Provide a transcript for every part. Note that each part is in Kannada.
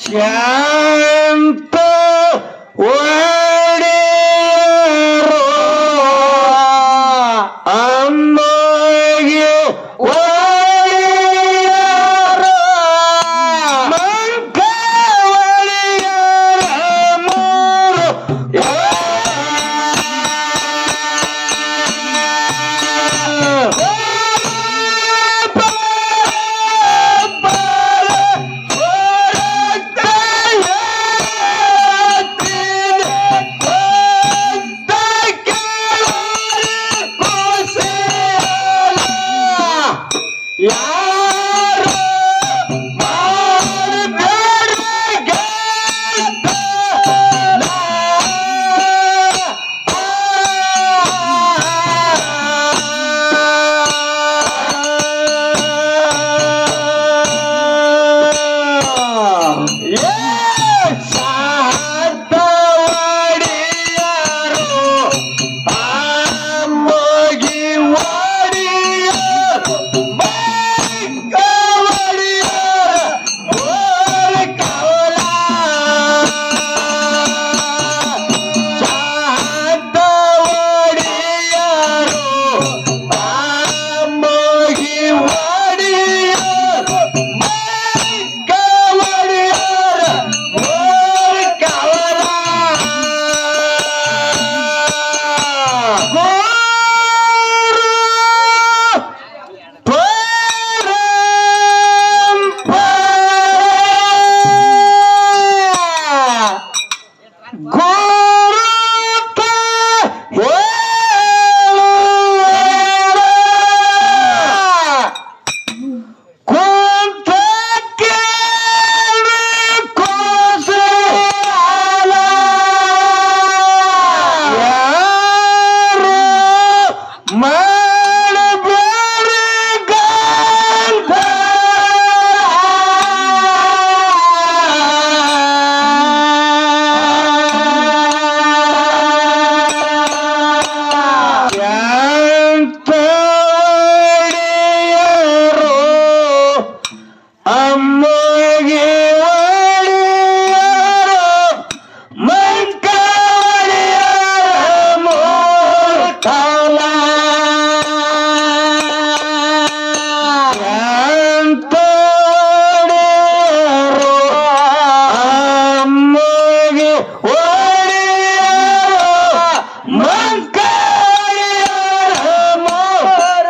ಶಾಂತ ಒಡೆಯರು ಅಮ್ಮಗೆ ಒಡೆಯರು ಮಂಕ ಒಡೆಯರ ಮೂರು ಯಾರು ಅಮ್ಮಗೆ ಒಡೆಯರು ಮಂಕ ಒಡೆಯರ ಮೂರ್ಖಲ ಅಂತ ಒಡೆಯರು ಅಮ್ಮಗೆ ಒಡೆಯರು ಮಂಕ ಒಡೆಯರ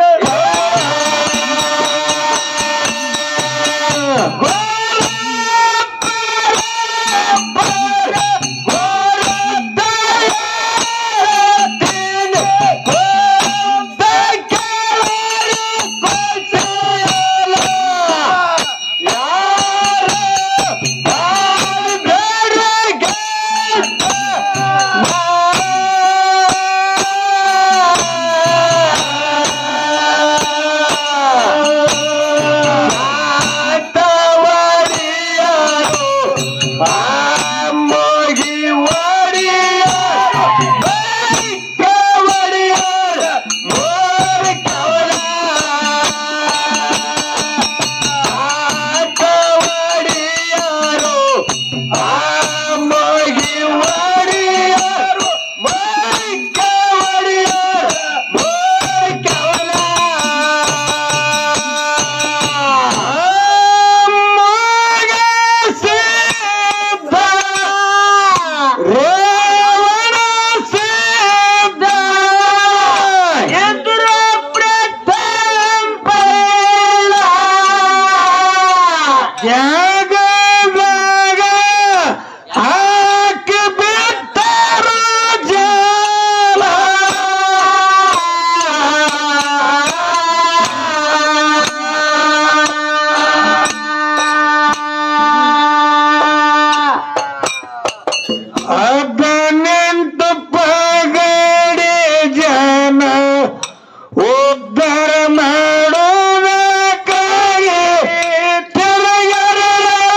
ರೇವಣ ಸಿದ್ಧ ಎದುರ ಪ್ರತಂಪೈಲ ಜಗದಾಗ ಹಾಕಿ ಬಿಟ್ಟರು ಜಲ ಹದಿನೆಂಟು ಪಗಡಿ ಜನ ಉದ್ಧಾರ ಮಾಡೋದಕ್ಕಾಗಿ ತಿರುಗರಲ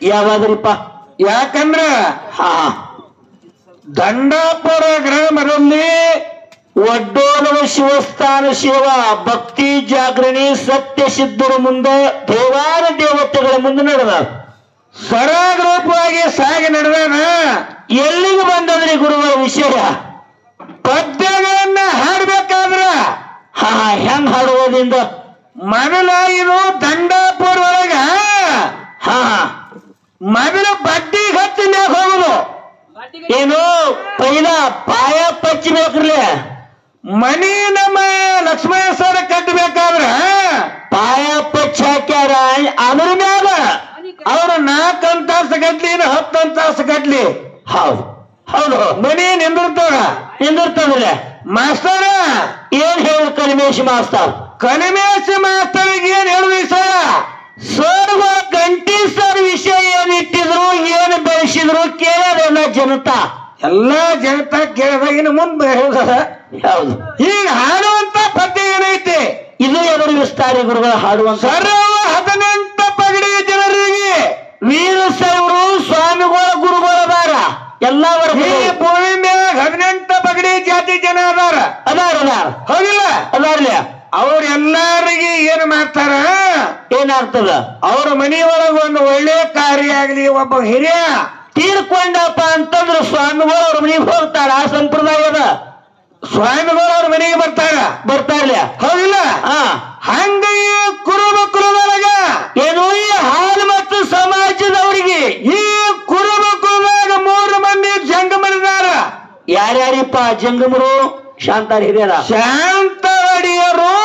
ಯಾವಾದ್ರಿಪ್ಪ ಯಾಕಂದ್ರ ಹಾ ದಂಡಾಪುರ ಗ್ರಾಮದಲ್ಲಿ ಒಡ್ಡೋಲವ ಶಿವಸ್ಥಾನ ಶಿವ ಭಕ್ತಿ ಜಾಗರಣಿ ಸತ್ಯ ಸಿದ್ಧರ ಮುಂದೆ ದೇವಾರ ದೇವತೆಗಳ ಮುಂದೆ ನಡೆದ ಸರಾಗರೂಪವಾಗಿ ಸಾಗಿ ನಡೆದಾನ ಎಲ್ಲಿಗೆ ಬಂದದ್ರಿ ಗುರುಗಳ ವಿಷಯ ಪದ್ಯಗಳನ್ನ ಹಾಡ್ಬೇಕಾದ್ರ ಹಾ ಹೆಂಗ್ ಹಾಡುವುದಿಂದ ಮೊದಲ ಇದು ದಂಡಾಪುರ ಒಳಗ ಹಾ ಮೊದಲು ಬಡ್ಡಿ ಹತ್ತಿ ಮ್ಯಾಗ ಹೋಗುದು ಏನು ಪೈಲ ಪಾಯ ಪಚ್ಚಬೇಕ್ರಲೆ ಮನಿ ನಮ್ಮ ಲಕ್ಷ್ಮಣ ಸರ್ ಕಟ್ಟಬೇಕಾದ್ರ ಪಾಯ ಪಚ್ಚ ಹಾಕ್ಯಾರ ಅದ್ರ ಮ್ಯಾಲ ಅವ್ರು ನಾಲ್ಕು ಅಂತಾಸು ಗಟ್ಲಿ ಹತ್ತು ಅಂತಾಸು ಗಟ್ಲಿ ಹೌದು ಹೌದು ಮನಿ ನಿಂದಿರ್ತಾರ ನಿಂದಿರ್ತದ್ರೆ ಮಾಸ್ತರ ಏನ್ ಹೇಳು ಕಲಿಮೇಶ್ ಮಾಸ್ತರ್ ಕಲಿಮೇಶ ಮಾಸ್ತರಿಗೆ ಏನ್ ಹೇಳುದು ಈ ಸಲ ಸರ್ವ ಗಂಟಿ ಸರ್ ವಿಷಯ ಏನ್ ಇಟ್ಟಿದ್ರು ಏನು ಬೆಳೆಸಿದ್ರು ಕೇಳೋದಲ್ಲ ಜನತಾ ಎಲ್ಲಾ ಜನತಾ ಕೇಳಿದಾಗ ಇನ್ನು ಮುಂದೆ ಹೇಳುದ ಹೌದು ಈಗ ಹಾಡುವಂತ ಪದ್ಯ ಏನೈತಿ ಇದು ಎದುರು ವಿಸ್ತಾರಿ ಗುರುಗಳು ಹಾಡುವಂತ ಸರ್ವ ಹದಿನೆಂಟು ಪಗಡಿ ಜನರಿಗೆ ವೀರ ಸೈವರು ಸ್ವಾಮಿಗಳ ಗುರುಗಳ ಅದಾರ ಎಲ್ಲಾ ಈ ವರ್ಗಗಳು ಭೂಮಿ ಮ್ಯಾಗ ಹದಿನೆಂಟು ಪಗಡಿ ಜಾತಿ ಜನ ಅದಾರ ಅದಾರ ಅದಾರ ಹೌದಿಲ್ಲ ಅದಾರ್ಲೆ ಅವ್ರೆಲ್ಲಾರಿಗೆ ಏನ್ ಮಾಡ್ತಾರ ಏನಾಗ್ತದ ಅವ್ರ ಮನೆಯೊಳಗ ಒಂದು ಒಳ್ಳೆ ಕಾರ್ಯ ಆಗ್ಲಿ ಒಬ್ಬ ಹಿರಿಯ ತೀರ್ಕೊಂಡಪ್ಪ ಅಂತಂದ್ರ ಸ್ವಾಮಿಗಳು ಅವ್ರ ಮನೆಗೆ ಹೋಗ್ತಾರ ಆ ಸಂಪ್ರದಾಯದ ಸ್ವಾಮಿಗಳು ಅವ್ರ ಮನೆಗೆ ಬರ್ತಾರ ಬರ್ತಾರ್ಲೆ ಹೌದಿಲ್ಲ ಹಾ ಹಂಗ ಈ ಕುರುಬ ಕುರುಬೊಳಗ ಏನು ಈ ಹಾಲು ಮತ್ತು ಸಮಾಜದವರಿಗೆ ಈ ಕುರುಬ ಕುರುಬಾಗ ಮೂರು ಮಂದಿ ಜಂಗಮರಿದಾರ ಯಾರ್ಯಾರಿಪ್ಪ ಜಂಗಮರು ಶಾಂತಾರ ಹಿರಿಯರ ಶಾಂತ ಒಡೆಯರು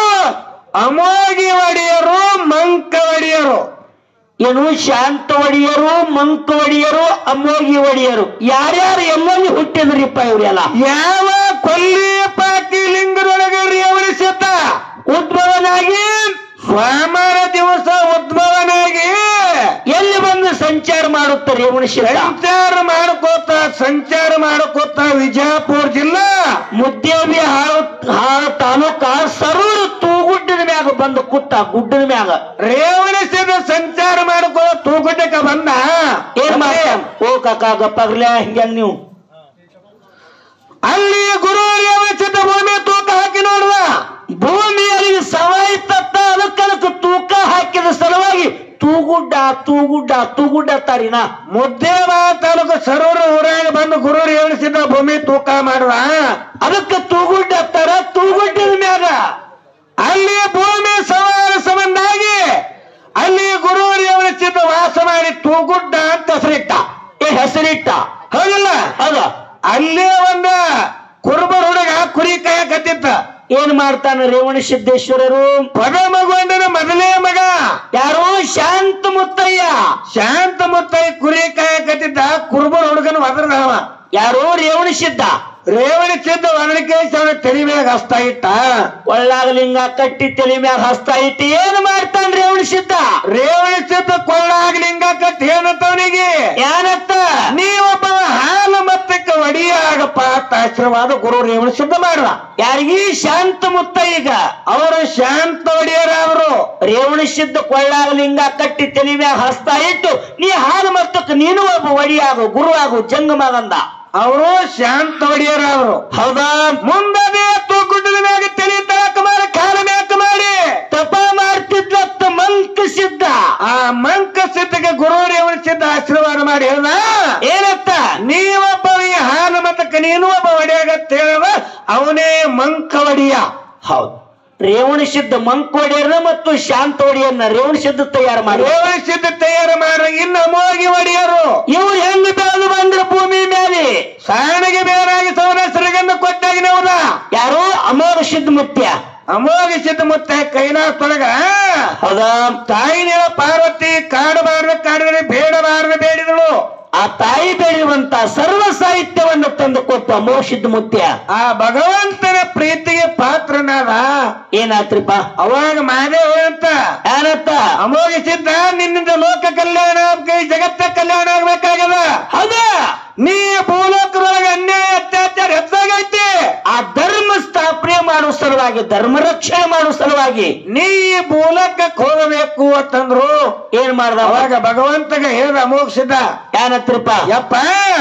ಅಮೋಗಿ ಒಡೆಯರು ಮಂಕ ಒಡೆಯರು ಏನು ಶಾಂತ ಒಡೆಯರು ಮಂಕ ಒಡೆಯರು ಅಮ್ಮೋಗಿ ಒಡೆಯರು ಯಾರ್ಯಾರು ಎಲ್ಲೆಲ್ಲಿ ಹುಟ್ಟಿದ್ರಿಪ್ಪ ಇವರೆಲ್ಲ ಯಾವ ಕೊಲ್ಲಿ ಪಾಟಿ ಲಿಂಗದೊಳಗೆ ರೇವಣಿಸಿದ್ದ ಉದ್ಭವನಾಗಿ ಸ್ವಾಮರ ದಿವಸ ಉದ್ಭವನಾಗಿ ಎಲ್ಲಿ ಬಂದು ಸಂಚಾರ ಮಾಡುತ್ತಾರೆ ರೇವಣಶಿರ ಸಂಚಾರ ಮಾಡ್ಕೋತ ಸಂಚಾರ ಮಾಡ್ಕೋತ ವಿಜಯಪುರ ಜಿಲ್ಲಾ ಮುದ್ದೇಬಿ ಹಾಳು ಹಾಳು ತಾಲೂಕ ಸರೂರು ತೂಗುಡ್ಡದ ಮ್ಯಾಗ ಬಂದು ಕುತ್ತ ಗುಡ್ಡದ ಮ್ಯಾಗ ರೇವಣಿಸಿದ ಸಂಚಾರ ಮಾಡ್ಕೋ ತೂಗುಡ್ಡಕ್ಕೆ ಬಂದ ಏನ್ ಮಾಡ್ತಾನ ಓ ಕಾಕ ಗಪ್ಪಾಗ್ಲೆ ಹಿಂಗ್ಯಾಂಗ ನೀವು ಅಲ್ಲಿ ಗುರು ರೇವಣಿಸಿದ ಭೂಮಿ ತೂಕ ಹಾಕಿ ನೋಡುವ ಭೂಮಿಯಲ್ಲಿ ಸವಾಯಿ ತತ್ತ ಅದಕ್ಕದಕ್ಕೆ ತೂಕ ಹಾಕಿದ ಸಲುವಾಗಿ ತೂಗುಡ್ಡ ತೂಗುಡ್ಡ ತೂಗುಡ್ಡ ತಾರಿನ ಮುದ್ದೇವ ತಾಲೂಕು ಸರೂರು ಊರಾಗ ಬಂದು ಗುರು ರೇವಣಿಸಿದ ಭೂಮಿ ತೂಕ ಮಾಡುವ ಅದಕ್ಕೆ ತೂಗುಡ್ಡ ತರ ತೂಗುಡ್ಡದ ಮ್ಯಾಗ ಅಲ್ಲಿ ಭೂಮಿ ಸವಾರ ಸಂಬಂಧಾಗಿ ಅಲ್ಲಿ ಗುರು ರೇವಣಿಸಿದ ವಾಸ ಮಾಡಿ ತೂಗುಡ್ಡ ಅಂತ ಹೆಸರಿಟ್ಟ ಏ ಹೆಸರಿಟ್ಟ ಹೌದಿಲ್ಲ ಅದ ಅಲ್ಲೇ ಒಂದ ಕುರುಬರ ಹುಡುಗ ಕುರಿ ಕಾಯಕತ್ತಿತ್ತ ಏನ್ ಮಾಡ್ತಾನ ರೇವಣ ಸಿದ್ದೇಶ್ವರರು ಪದಮಗೊಂಡನ ಮೊದಲೇ ಮಗ ಯಾರು ಶಾಂತ ಮುತ್ತಯ್ಯ ಶಾಂತ ಮುತ್ತೈ ಕುರಿ ಕಾಯಕತ್ತಿದ್ದ ಕುರುಬರ ಹುಡುಗನ ಒದರ್ದವ ಯಾರು ರೇವಣ ಸಿದ್ಧ ರೇವಣಿಸಿದ್ದ ಒದರಿಕೆ ಅವನ ತಲೆ ಮ್ಯಾಗ ಹಸ್ತ ಇಟ್ಟ ಒಳ್ಳಾಗಲಿಂಗ ಕಟ್ಟಿ ತಲೆ ಮ್ಯಾಗ ಹಸ್ತ ಇಟ್ಟು ಏನ್ ಮಾಡ್ತಾನ ರೇವಣ ಸಿದ್ಧ ರೇವಣಿಸಿದ್ದ ಕೊಳ್ಳಾಗ್ಲಿಂಗ ಕಟ್ ಏನಂತವನಿಗೆ ಏನತ್ತ ನೀವೊಬ್ಬ ಹಾಲು ಮತ್ತಕ್ಕೆ ಒಡಿಯಾಗಪ್ಪ ಅಂತ ಆಶೀರ್ವಾದ ಗುರು ರೇವಣಿಸಿದ್ದ ಮಾಡುವ ಯಾರಿಗಿ ಶಾಂತ ಮುತ್ತಯ್ಯಗ ಅವರು ಶಾಂತ ಒಡೆಯರ ಅವರು ರೇವಣ ಸಿದ್ಧ ಕೊಳ್ಳಾಗಲಿಂಗ ಕಟ್ಟಿ ತಲೆ ಮ್ಯಾಗ ಹಸ್ತ ಇಟ್ಟು ನೀ ಹಾಲು ಮತ್ತಕ್ಕೆ ನೀನು ಒಬ್ಬ ಒಡಿಯಾಗು ಗುರುವಾಗು ಜಂಗಮಗಂದ ಅವರು ಶಾಂತ ಒಡೆಯರ ಅವರು ಹೌದಾ ಮುಂದೆ ತೂಗುಡ್ಡದ ಮ್ಯಾಗ ತಲೆ ತಳಕ ಮಾಡಿ ಕಾಲ ಮ್ಯಾಕ ಮಾಡಿ ತಪ ಮಾಡ್ತಿದ್ಲತ್ತ ಮಂಕ ಸಿದ್ಧ ಆ ಮಂಕ ಸಿದ್ಧಗೆ ಗುರು ರೇವಣಿಸಿದ್ದ ಆಶೀರ್ವಾದ ಮಾಡಿ ಹೇಳ್ದ ಏನತ್ತ ನೀವೊಬ್ಬ ಈ ಹಾಲು ಮತಕ್ಕೆ ನೀನು ಒಬ್ಬ ಒಡೆಯಾಗತ್ತ ಹೇಳದ ಅವನೇ ಮಂಕ ಒಡೆಯ ಹೌದು ರೇವಣ ಸಿದ್ಧ ಮಂಕ ಒಡೆಯರ್ನ ಮತ್ತು ಶಾಂತ ಒಡೆಯರ್ನ ರೇವಣ ಸಿದ್ಧ ತಯಾರು ಮಾಡಿ ರೇವಣಿಸಿದ್ದ ತಯಾರು ಮಾಡ ಇನ್ನು ಅಮೋಗಿ ಒಡೆಯರು ಇವ್ರು ಹೆಂಗ್ ಬೆಳೆದು ಬಂದ್ರ ಭೂಮಿ ಮೇಲೆ ಸಾಣಿಗೆ ಬೇರಾಗಿ ಸವನ ಸರಿಗಂದು ಕೊಟ್ಟಾಗಿನವದ ಯಾರು ಅಮೋಘ ಸಿದ್ಧ ಮುತ್ಯ ಅಮೋಘ ಸಿದ್ಧ ಮುತ್ತ ಕೈಲಾಸೊಳಗ ಹೌದಾ ತಾಯಿನೇಳ ಪಾರ್ವತಿ ಕಾಡಬಾರದು ಕಾಡಿದರೆ ಬೇಡಬಾರದು ಬೇಡಿದಳು ಆ ತಾಯಿ ಬೆಳೆಯುವಂತ ಸರ್ವ ಸಾಹಿತ್ಯವನ್ನು ತಂದು ಕೊಟ್ಟು ಅಮೋಘ ಸಿದ್ಧ ಮುತ್ಯ ಆ ಭಗವಂತನ ಪ್ರೀತಿಗೆ ಪಾತ್ರನಾದ ಏನಾತ್ರಿಪ್ಪ ಅವಾಗ ಮಾದೇವ ಅಂತ ಏನತ್ತ ಅಮೋಘ ಸಿದ್ಧ ನಿನ್ನಿಂದ ಲೋಕ ಕಲ್ಯಾಣ ಆಗ್ಬೇಕು, ಈ ಜಗತ್ತ ಕಲ್ಯಾಣ ಆಗ್ಬೇಕಾಗದ ಹೌದಾ ನೀ ಭೂಲೋಕದೊಳಗ ಅನ್ಯಾಯ ಅತ್ಯಾಚಾರ ಹೆಚ್ಚಾಗೈತಿ ಆ ಧರ್ಮ ಸ್ಥಾಪನೆ ಮಾಡೋ ಸಲುವಾಗಿ ಧರ್ಮ ರಕ್ಷಣೆ ಮಾಡುವ ಸಲುವಾಗಿ ನೀ ಈ ಮೂಲಕಕ್ಕೆ ಹೋಗಬೇಕು ಅಂತಂದ್ರು ಏನ್ ಮಾಡ್ದ ಅವ? ಅವಾಗ ಭಗವಂತಗ ಹೇಳ್ದ ಮೋಕ್ಷಿದ್ದ ಏನತ್ರಪ್ಪ ಯಪ್ಪ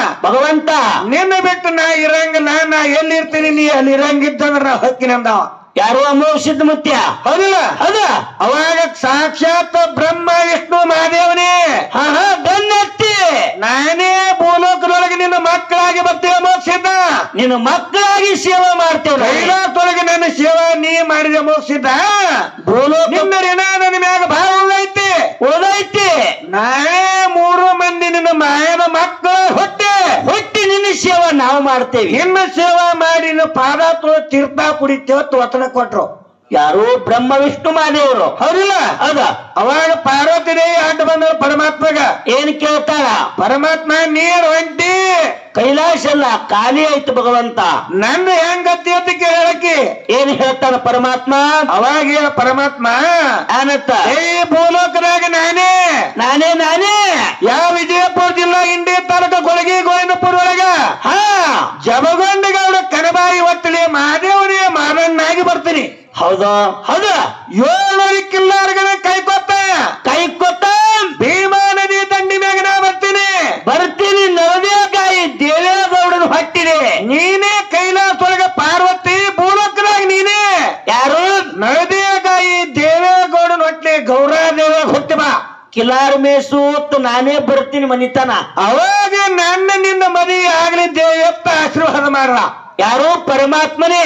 ಭಗವಂತ ನಿನ್ನ ಬಿಟ್ಟು ನಾ ಇರಂಗಿಲ್ಲ ನಾ ಎಲ್ಲಿ ಇರ್ತೀನಿ ನೀ ಅಲ್ಲಿ ಇರಂಗಿದ್ದಂದ್ರ ನಾ ಹೊಕ್ಕಿನ ಅಂದವ ಯಾರು ಅಮೋಘ ಮುತ್ಯ ಹೌದಿಲ್ಲ ಹೌದ ಅವಾಗ ಸಾಕ್ಷಾತ್ ಬ್ರಹ್ಮ ವಿಷ್ಣು ಮಹಾದೇವನೇ ಹಾ ಹಾ ಬೆನ್ನತ್ತಿ ನಾನೇ ಭೂಲೋಕದೊಳಗೆ ನಿನ್ನ ಮಕ್ಕಳಾಗಿ ಬರ್ತೀವಿ ಮೋಕ್ಷಿದ್ದ ನಿನ್ನ ಮಕ್ಕಳಾಗಿ ಸೇವೆ ಮಾಡ್ತೇವೆ ಕೈಲಾಸದೊಳಗೆ ನನ್ನ ಸೇವಾ ನೀ ಮಾಡಿದ ಮೋಕ್ಷಿದ್ದ ಭೂಲೋಕ ನಿನ್ನ ಋಣ ನನ್ನ ಮ್ಯಾಗ ಭಾಳ ಉಳ್ಳೈತಿ ಉಳಿದೈತಿ ನಾನೇ ಮೂರು ಮಂದಿ ನಿನ್ನ ಮಾಯನ ಮಕ್ಕಳ ಹೊಟ್ಟೆ ಹುಟ್ಟಿ ನಿನ್ನ ಸೇವೆ ನಾವು ಮಾಡ್ತೇವೆ ನಿನ್ನ ಸೇವಾ ಮಾಡಿ ನಿನ್ನ ಪಾದ ತೊಳೆದು ತೀರ್ಥ ಕುಡಿತೇವತ್ತು ವಚನ ಕೊಟ್ರು ಯಾರು ಬ್ರಹ್ಮ ವಿಷ್ಣು ಮಹಾದೇವರು ಹೌದಿಲ್ಲ ಹೌದ ಅವಾಗ ಪಾರ್ವತಿ ದೇವಿ ಅಡ್ಡ ಬಂದಳು ಪರಮಾತ್ಮಗ ಏನ್ ಕೇಳ್ತಾಳ ಪರಮಾತ್ಮ ನೀರ್ ಹೊಂಟಿ ಕೈಲಾಸ ಅಲ್ಲ ಖಾಲಿ ಆಯ್ತು ಭಗವಂತ ನನ್ನ ಹೆಂಗತಿ ಅಂತ ಕೇಳಕಿ ಏನ್ ಹೇಳ್ತಾನ ಪರಮಾತ್ಮ ಅವಾಗ ಹೇಳ ಪರಮಾತ್ಮ ಏನತ್ತ ಏ ಭೂಲೋಕದಾಗ ನಾನೇ ನಾನೇ ನಾನೇ ಯಾವ ವಿಜಯಪುರ ಜಿಲ್ಲಾ ಇಂಡಿ ತಾಲೂಕು ಗೊಳಗಿ ಗೋವಿಂದಪುರ ಒಳಗ ಹಾ ಜಮಗೊಂಡಗೌಡ ಕನಬಾಯಿ ಒತ್ತಲಿ ಮಹಾದೇವನೇ ಮಾರಣ್ಣಾಗಿ ಬರ್ತೀನಿ ಹೌದು ಹೌದು ಏಳೂರಿ ಕಿಲ್ಲಾರ್ಗನ ಕೈಕೊತ್ತ ಕೈ ಕೊತ್ತ ಭೀಮಾ ನದಿ ದಂಡಿ ಮ್ಯಾಗ ನಾ ಬರ್ತೀನಿ ಬರ್ತೀನಿ ನವದೇಕಾಯಿ ದೇವೇಗೌಡನ ಹೊಟ್ಟಿದೆ ನೀನೇ ಕೈಲಾಸೊಳಗ ಪಾರ್ವತಿ ಭೂಲೋಕದಾಗ ನೀನೇ ಯಾರು ನಳದೇಕಾಯಿ ದೇವೇಗೌಡನ ಹೊಟ್ಲೆ ಗೌರಾದೇವ ಹುಟ್ಟಿ ಬಾ ಕಿಲಾರ್ ಮೇಸೂತ್ ನಾನೇ ಬರ್ತೀನಿ ಮನಿತನ ಅವಾಗ ನನ್ನ ನಿನ್ನ ಮದುವೆ ಆಗ್ಲಿ ದೇವಪ್ಪ ಆಶೀರ್ವಾದ ಮಾಡ್ರ ಯಾರು ಪರಮಾತ್ಮನೇ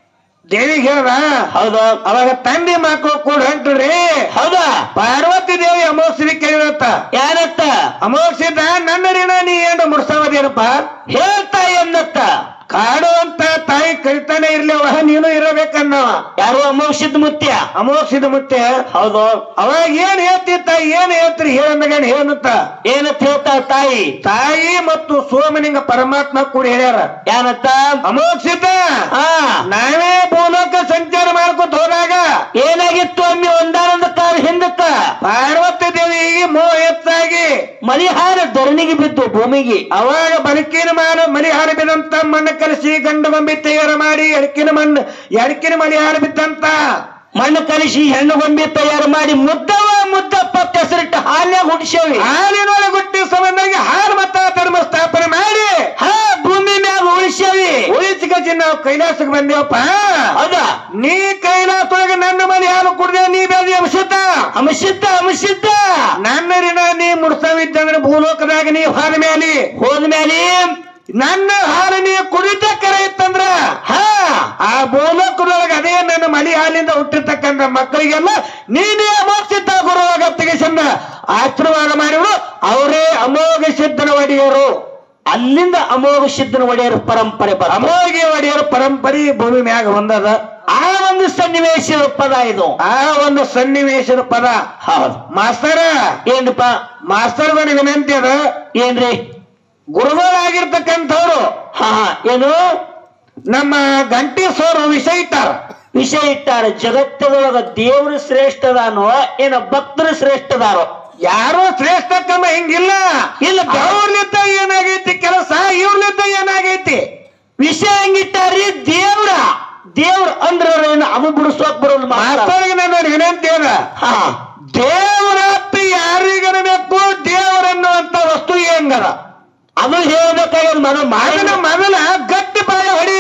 ದೇವಿಗೆ ಹೇಳ್ದ ಹೌದು ಅವಾಗ ತಂದೆ ಮಕ್ಕಳು ಕೂಡ ಹೊಂಟ್ರಿ ಹೌದಾ ಪಾರ್ವತಿ ದೇವಿ ಅಮೋಕ್ಷರಿ ಕೇಳಿರತ್ತ ಯಾರತ್ತ ಅಮೋಕ್ಷಿದ್ದ ನನ್ನ ಋಣ ನೀ ಏನು ಮುಡ್ಸವದೇನಪ್ಪ ಹೇಳ್ತಾ ಎಂದತ್ತ ಕಾಡು ಅಂತ ತಾಯಿ ಕರಿತಾನೆ ಇರ್ಲಿವ ನೀನು ಇರಬೇಕನ್ನವ ಯಾರು ಅಮೋಕ್ಷಿದ್ ಮುತ್ಯ ಅಮೋಕ್ಷಿದ ಮುತ್ತೆ ಹೌದು ಅವಾಗ ಏನ್ ಹೇಳ್ತಿ ತಾಯಿ ಏನ್ ಹೇಳ್ತೀರಿ ಹೇಳಂದಾಗ ಏನಂತ ಏನಂತ ಹೇಳ್ತಾ ತಾಯಿ ತಾಯಿ ಮತ್ತು ಸೋಮನಿಂಗ ಪರಮಾತ್ಮ ಕೂಡ ಹೇಳ್ಯಾರ ಏನತ್ತ ಅಮೋಕ್ಷಿತ ಹಾ ನಾವೇ ಭೂಲೋಕ ಸಂಚಾರ ಮಾಡ್ಕೊತ ಹೋದಾಗ ಏನಾಗಿತ್ತು ಒಮ್ಮೆ ಒಂದಾನೊಂದು ಕಾಲ ಹಿಂದಕ್ಕ ಪಾರ್ವತಿ ದೇವಿಗೆ ಮೋಹ ಹೆಚ್ಚಾಗಿ ಮಲಿಹಾರ ಧರಣಿಗೆ ಬಿದ್ದು ಭೂಮಿಗೆ ಅವಾಗ ಬದುಕಿನ ಮಾನ ಮಲಿ ಹಾರಿಬಿದಂತ ಮಣ್ಣು ಕಲಸಿ ಗಂಡು ಗೊಂಬಿ ತಯಾರು ಮಾಡಿ ಎಡಕಿನ ಮಣ್ಣು ಎಡಕಿನ ಮಲಿ ಹಾರಿಬಿದ್ದಂತ ಮಣ್ಣು ಕಲಿಸಿ ಹೆಣ್ಣು ಗೊಂಬೆ ತಯಾರು ಮಾಡಿ ಮುದ್ದವ ಮುದ್ದಪ್ಪ ಹೆಸರಿಟ್ಟು ಹಾಲ್ಯಾಗ ಹುಡ್ಸೇವಿ ಹಾಲಿನೊಳಗೆ ಹುಟ್ಟಿ ಸಂಬಂಧಾಗಿ ಹಾಲು ಮತ್ತ ಧರ್ಮ ಸ್ಥಾಪನೆ ಮಾಡಿ ಹಾ ಭೂಮಿ ಮ್ಯಾಗ ಉಳಿಸೇವಿ ಉಳಿಸಿಕಿ ನಾವು ಕೈಲಾಸಕ್ಕೆ ಬಂದೇವಪ್ಪ ಹೌದಾ ನೀ ಕೈಲಾಸೊಳಗೆ ನನ್ನ ಮನೆ ಹಾಲು ಕುಡ್ದೆ ನೀ ಬೇದಿ ಅಂಶದ ಅಮಸಿದ್ದ ಅಮಸಿದ್ದ ನನ್ನ ಋಣ ನೀ ಮುಡ್ಸವಿದ್ದಂದ್ರೆ ಭೂಲೋಕದಾಗ ನೀ ಹಾಲ ಮೇಲೆ ಹೋದ್ಮೇಲೆ ನನ್ನ ಹಾಲು ನೀ ಕುಡಿದ ಕರೆ ಇತ್ತಂದ್ರ ಹಾ ಆ ಭೂಲೋಕದೊಳಗೆ ಅದೇ ನನ್ನ ಮಲಿ ಹಾಲಿಂದ ಹುಟ್ಟಿರ್ತಕ್ಕಂಥ ಮಕ್ಕಳಿಗೆಲ್ಲ ನೀನೇ ಅಮೋಕ್ಷಿತ ಗುರುವಾಗ ತೆಗೆಸನ್ನ ಆಶೀರ್ವಾದ ಮಾಡಿದ್ರು ಅವರೇ ಅಮೋಘ ಸಿದ್ಧನ ಒಡೆಯರು ಅಲ್ಲಿಂದ ಅಮೋಘ ಸಿದ್ಧನ ಒಡೆಯರ ಪರಂಪರೆ ಬರ ಅಮೋಘ ಒಡೆಯರ ಪರಂಪರೆ ಭೂಮಿ ಮ್ಯಾಗ ಹೊಂದದ ಆ ಒಂದು ಸನ್ನಿವೇಶದ ಪದ ಇದು ಆ ಒಂದು ಸನ್ನಿವೇಶದ ಪದ ಹೌದು ಮಾಸ್ತರ ಏನ್ಪ ಮಾಸ್ತರ್ಗಳ ವಿನಂತಿ ಅದ ಏನ್ರಿ ಗುರುಗಳಾಗಿರ್ತಕ್ಕಂಥವ್ರು ಹಾ ಹಾ ಏನು ನಮ್ಮ ಗಂಟಿ ಸೋರು ವಿಷಯ ಇಟ್ಟಾರ ವಿಷಯ ಇಟ್ಟಾರ ಜಗತ್ತದೊಳಗ ದೇವ್ರು ಶ್ರೇಷ್ಠದಾನೋ ಏನ ಭಕ್ತರು ಶ್ರೇಷ್ಠದಾರೋ ಯಾರು ಶ್ರೇಷ್ಠ ಕಮ್ಮ ಹಿಂಗಿಲ್ಲ ಇಲ್ಲ ಅವ್ರಲಿದ್ದ ಏನಾಗೈತಿ ಕೆಲಸ ಇವ್ರಲಿದ್ದ ಏನಾಗೈತಿ ವಿಷಯ ಹೆಂಗಿಟ್ಟಾರಿ ದೇವ್ರ ದೇವ್ರ ಅಂದ್ರ ಏನು ಅವು ಬಿಡಿಸೋಕ್ ಬರೋಲ್ಲ ಮಾತ್ರ ಮಾಸ್ತರ್ಗೆ ನನ್ನ ವಿನಂತಿ ಅದ ಹಾ ದೇವರತ್ತ ಯಾರಿಗರಬೇಕು ದೇವರನ್ನುವಂತ ವಸ್ತು ಹೆಂಗದ ಅದು ಹೇಳ್ಬೇಕಾಗ್ಯದ ಮನ ಅದನ್ನ ಮಾಡಿನ ಮೊದಲ ಗಟ್ಟಿ ಪಾಯ ಹೊಡಿ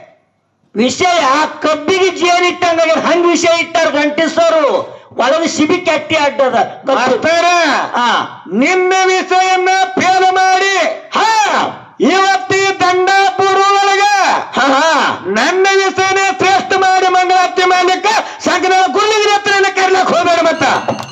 ವಿಷಯ ಕಬ್ಬಿಗೆ ಜೇನ್ ಇಟ್ಟಂಗ ಹಂಗ ವಿಷಯ ಇಟ್ಟಾರ ಗಂಟಿಸೋರು ಒಳಗೆ ಸಿಬಿ ಕಟ್ಟಿ ಅಡ್ಡದ ಕಬ್ಬು. ಮಾಸ್ತರ ಹಾ ನಿನ್ನ ವಿಷಯನ್ನ ಫೇಲ್ ಮಾಡಿ ಹಾ ಇವತ್ತಿ ದಂಡಾಪುರ ಒಳಗ ಹಾ ಹಾ ನನ್ನ ವಿಷಯನೇ ಶ್ರೇಷ್ಠ ಮಾಡಿ ಮಂಗಳಾರತಿ ಮಾಡ್ಲಿಕ್ಕ ಸಂಕನ ಗುರುಗಿರಿ ಹತ್ರ ಕರ್ಲಕ್ ಹೋಗ್ಬೇಡ ಮತ್ತ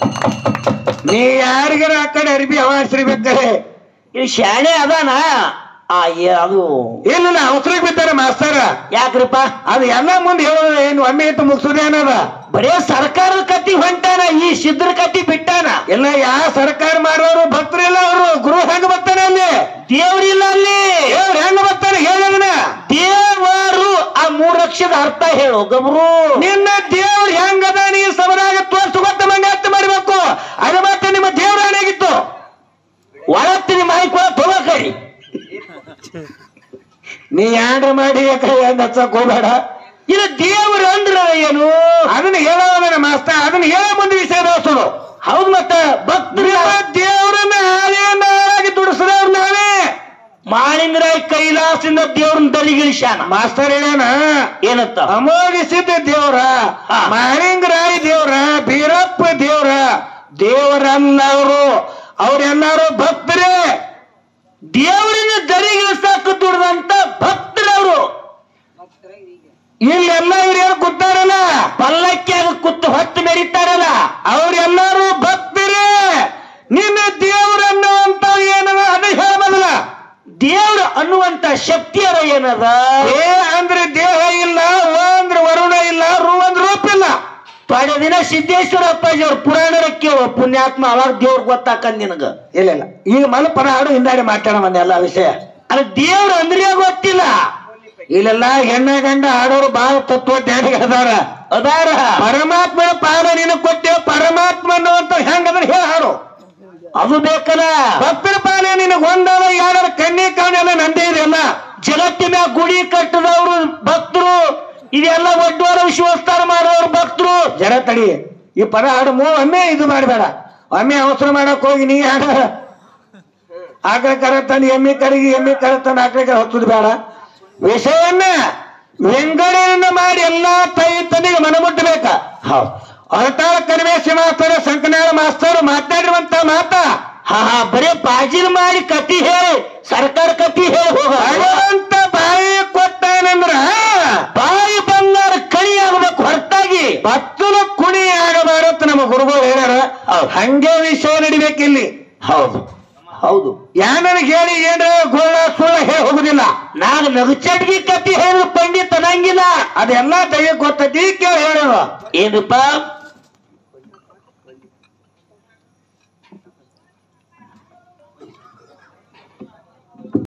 ನೀ ಯಾರಿಗಾರ ಆ ಕಡೆ ಅರ್ಬಿ ಹವಾರಿಸಿರ್ಬೇಕಾರೆ ಇದು ಶಾಣೆ ಅದಾನ ಆ ಏ- ಅದು ಇಲ್ಲ ಅವಸರಕ್ಕೆ ಬಿದ್ದಾರೆ ಮಾಸ್ತರ ಯಾಕ್ರಿಪ್ಪ ಅದು ಎಲ್ಲ ಮುಂದೆ ಹೇಳೋದು ಏನು ಒಮ್ಮೆ ಇಟ್ಟು ಮುಗಿಸೋದೇನದ ಬರೇ ಸರ್ಕಾರದ ಕತ್ತಿ ಹೊಂಟಾನ ಈ ಸಿದ್ರ ಕತ್ತಿ ಬಿಟ್ಟಾನ ಎಲ್ಲ ಯಾವ ಸರ್ಕಾರ ಮಾಡೋರು ಭಕ್ತರಿಲ್ಲ ಅವರು ಗುರು ಹೆಂಗ ಬರ್ತಾನೆ ಅಲ್ಲಿ ದೇವ್ರಿಲ್ಲ ಅಲ್ಲಿ ದೇವ್ರು ಹೆಂಗ ಬರ್ತಾನೆ ಹೇಳೋದನ್ನ ದೇವರು ಆ ಮೂರ್ ಅಕ್ಷರದ ಅರ್ಥ ಹೇಳು ಗಬ್ರು ನಿನ್ನ ದೇವ್ರು ಹೆಂಗದ ನೀ ಸಬರಾಗ ತೋರ್ಸ್ಕೊತ ಮಂಗಾತ ಮಾಡ್ಬೇಕು ಅದು ಮತ್ತೆ ನಿಮ್ಮ ದೇವ್ರ ಏನಾಗಿತ್ತು ಒಳತ್ತಿನ ಮಾಹಿತಿ ಕೂಡ ತಗೋಕರಿ ನೀ ಯಾನ್ರ ಮಾಡಿ ಕೈ ಹಚ್ಚಕ್ ಹೋಗ್ಬೇಡ ಇದು ದೇವ್ರ ಅಂದ್ರ ಏನು ಅದನ್ನ ಹೇಳೋದನ್ನ ಮಾಸ್ತ ಅದನ್ನ ಹೇಳೋ ಮುಂದೆ ವಿಷಯ ದೋಸ್ತರು ಹೌದು ಮತ್ತ ಭಕ್ತರು ದೇವರನ್ನ ಹಾಲಿಯನ್ನ ಹಾಳಾಗಿ ದುಡಿಸಿದವ್ರು ನಾವೇ ಮಾಳಿಂಗರಾಯ್ ಕೈಲಾಸದಿಂದ ದೇವ್ರನ್ನ ದಲಿಗಿಳಿಸ್ಯಾನ ಮಾಸ್ತರ್ ಹೇಳ್ಯಾನ ಏನಂತ ಅಮೋಘಿಸಿದ್ದ ದೇವ್ರ ಹಾ. ಮಾಳಿಂಗರಾಯ ದೇವ್ರ ಬೀರಪ್ಪ ದೇವ್ರ ದೇವರನ್ನವರು ಅವ್ರೆಲ್ಲರೂ ಭಕ್ತರೇ ದೇವರನ್ನ ದಲಿಗಿಳಿಸಾಕ ದುಡ್ದಂತ ಭಕ್ತರವರು ಇಲ್ಲೆಲ್ಲ ಇವ್ರೇನು ಕೂತಾರಲ್ಲ ಪಲ್ಲಕ್ಕಿಯಾಗ ಕುತ್ತು ಹೊತ್ತು ಮೆರಿತಾರಲ್ಲ ಅವ್ರೆಲ್ಲರೂ ಭಕ್ತರೇ ನಿನ್ನ ದೇವರನ್ನು ಅಂತ ಏನದ ಅದು ಹೇಳಬದಲ್ಲ ದೇವ್ರು ಅನ್ನುವಂತ ಶಕ್ತಿಯರ ಏನದ ಏ ಅಂದ್ರೆ ದೇಹ ಇಲ್ಲ ವ ಅಂದ್ರೆ ವರುಣ ಇಲ್ಲ ರು ಅಂದ್ರೆ ರೂಪ ಇಲ್ಲ ತೊಡೆ ದಿನ ಸಿದ್ದೇಶ್ವರ ಅಪ್ಪಾಜಿ ಅವ್ರ ಪುರಾಣರ ಕೇಳು ಪುಣ್ಯಾತ್ಮ ಅವಾಗ ದೇವ್ರ ಗೊತ್ತಾಕಂದ್ ನಿನಗ ಇಲ್ಲ ಇಲ್ಲ ಈಗ ಮಲಪನ ಹಾಡು ಹಿಂದಾಡಿ ಮಾತಾಡ ಬಂದೆ ಎಲ್ಲ ವಿಷಯ ಅದು ದೇವ್ರ ಅಂದ್ರೆ ಗೊತ್ತಿಲ್ಲ ಇಲ್ಲೆಲ್ಲ ಹೆಣ್ಣ ಗಂಡ ಆಡೋರು ಬಹಳ ತತ್ವ ಜ್ಞಾನಿಗಳದಾರ ಅದಾರ ಪರಮಾತ್ಮನ ಪಾದ ನೀನು ಕೊಟ್ಟೆ ಪರಮಾತ್ಮ ಅನ್ನುವಂತ ಹೆಂಗದ್ರ ಹೇಳ ಹಾಡು ಅದು ಬೇಕಲ್ಲ ಭಕ್ತರ ಪಾಲ ನಿನಗೆ ಒಂದವ ಯಾರ ಕಣ್ಣಿ ಕಾಣೆಲ್ಲ ನಂದೇ ಇದೆಲ್ಲ ಜಗತ್ತಿನ ಗುಡಿ ಕಟ್ಟದವರು ಭಕ್ತರು ಇದೆಲ್ಲ ಒಡ್ಡೋರ ವಿಶ್ವಸ್ತಾರ ಮಾಡೋರು ಭಕ್ತರು ಜರ ತಡಿ ಈ ಪದ ಹಾಡು ಮೂ ಒಮ್ಮೆ ಇದು ಮಾಡಬೇಡ ಒಮ್ಮೆ ಅವಸರ ಮಾಡಕ್ ಹೋಗಿ ನೀ ಹಾಡ ಆಕಳ ಕರ ತಂದು ಎಮ್ಮಿ ಕರಗಿ ಎಮ್ಮಿ ಕರ ತಂದು ಆಕಳ ಕರ ಹೊತ್ತದ್ ಬೇಡ ವಿಷಯವನ್ನ ವಿಂಗಡಣೆಯನ್ನ ಮಾಡಿ ಎಲ್ಲಾ ತೈ ತನಿಗೆ ಮನಮುಟ್ಟಬೇಕ ಹೌದು ಹೊರತಾಳ ಕಡಿಮೆ ಮಾಸ್ತರ್ ಸಂಕನಾಳ ಮಾಸ್ತರ್ ಮಾತಾಡಿರುವಂತ ಮಾತ ಹಾ ಹಾ ಬರೇ ಬಾಜಿಲ್ ಮಾಡಿ ಕತಿ ಹೇಳಿ ಸರ್ಕಾರ ಕತಿ ಹೇಳಿ ಹೋಗ ಭಗವಂತ ಬಾಯಿ ಕೊಟ್ಟಾನಂದ್ರ ಬಾಯಿ ಬಂಗಾರ ಕಣಿ ಆಗ್ಬೇಕು ಹೊರತಾಗಿ ಭಕ್ತನ ಕುಣಿ ಆಗಬಾರತ್ ನಮ್ಮ ಗುರುಗಳು ಹೇಳ್ಯಾರ ಹೌದು. ಹಂಗೆ ವಿಷಯ ನಡಿಬೇಕಿಲ್ಲಿ ಹೌದು ಹೌದು ಯಾನನಿಗೆ ಹೇಳಿ ಏನ್ರ ಗೋಳ ಸುಳ್ಳ ಹೇಳಿ ಹೋಗುದಿಲ್ಲ ನಾಗ ನಗಚಟ್ಗಿ ಕತಿ ಹೇಳಿ ಪಂಡಿತ ಅನ್ನಂಗಿಲ್ಲ ಅದೆಲ್ಲ ದಯ ಗೊತ್ತೈತಿ ಕೇಳಿ ಹೇಳೋದು ಏನಪ್ಪ